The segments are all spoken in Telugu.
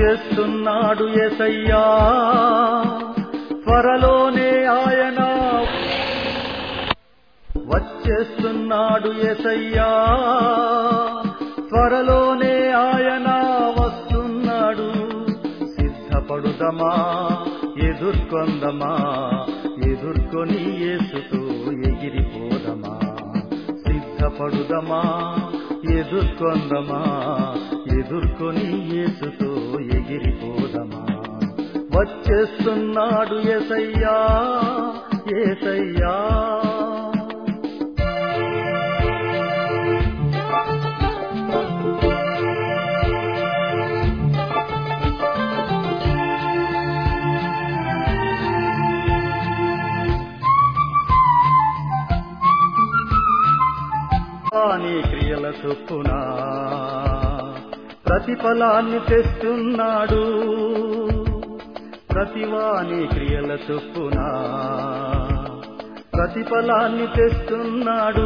వచ్చేస్తున్నాడు ఎసయ్యా త్వరలోనే ఆయన వచ్చేస్తున్నాడు ఎసయ్యా త్వరలోనే ఆయన వస్తున్నాడు సిద్ధపడుదమా ఎదుర్కొందమా ఎదుర్కొని యేసుతో ఎగిరిపోదమా సిద్ధపడుదమా ఎదుర్కొందమా ఎదుర్కొని యేసుతో ఎగిరిపోదమా వచ్చేస్తున్నాడు ఎసయ్యా ఏసయ్యా నీ క్రియల చొప్పున ప్రతిఫలాన్ని తెస్తున్నాడు ప్రతివాని క్రియల చొప్పున ప్రతిఫలాన్ని తెస్తున్నాడు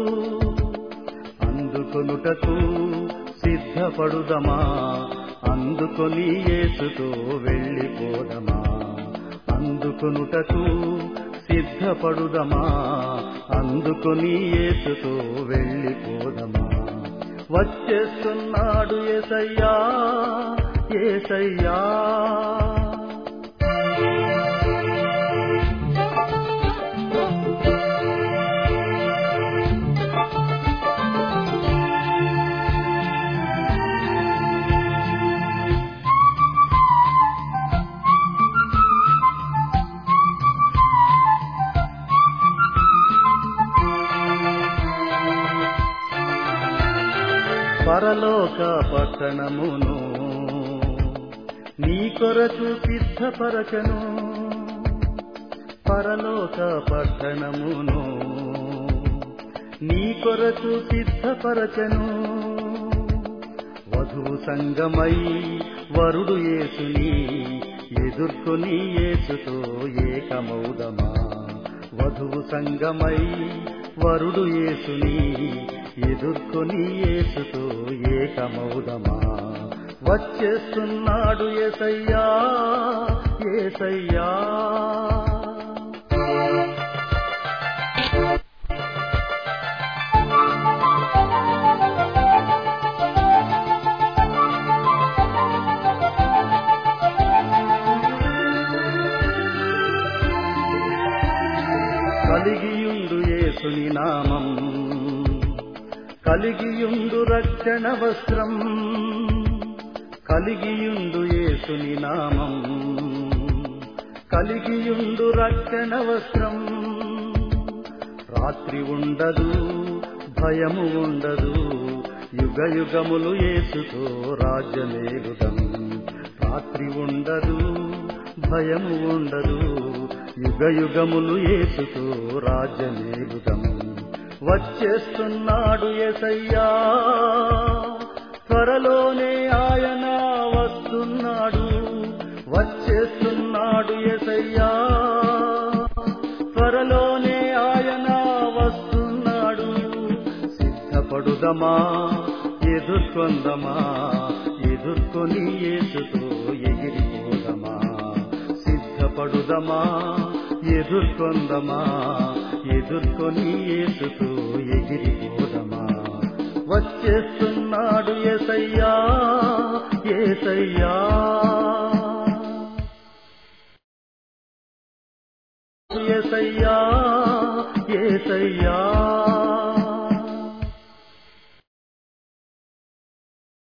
అందుకొనుటకు సిద్ధపడుదమా అందుకొని యేసుతో వెళ్ళిపోదమా అందుకొనుటకు సిద్ధపడుదమా అందుకొని యేసుతో వెళ్ళిపోదమా వచ్చేస్తున్నాడు ఏసయ్యా ఏసయ్యా పరలోక పట్టణమును నీ కొరకు సిద్ధపరచను పరలోక పట్టణమును నీ కొరకు సిద్ధపరచను వధువు సంగమై వరుడు యేసుని ఎదుర్కొని యేసుతో ఏకమౌదమా వధువు సంగమై వరుడు యేసుని ఎదుర్కొని యేసుతో ఏకమౌదమా వచ్చేస్తున్నాడు ఏసయ్యా ఏసయ్యా కలిగియుండు యేసుని నామం కలిగియుండు రక్షణ వస్త్రం కలిగియుండు యేసుని నామం కలిగియుండు రక్షణ వస్త్రం రాత్రి ఉండదు భయము ఉండదు యుగ యుగములు యేసుతో రాజ్యమేలుదం రాత్రి ఉండదు భయము ఉండదు యుగ యుగములు యేసుతో రాజ్యమేలుదం వచ్చేస్తున్నాడు ఎసయ్యా త్వరలోనే ఆయన వస్తున్నాడు వచ్చేస్తున్నాడు ఎసయ్యా త్వరలోనే ఆయన వస్తున్నాడు సిద్ధపడుదమా ఎదుర్కొందమా ఎదుర్కొని యేసుతో ఎగిరిపోదమా సిద్ధపడుదమా ఎదుర్కొందమా ఎదుర్కొని యేసుతో ఎగిరిపోదమా వచ్చేస్తున్నాడు ఏసయ్యా ఏసయ్యా ఏసయ్యా ఏసయ్యా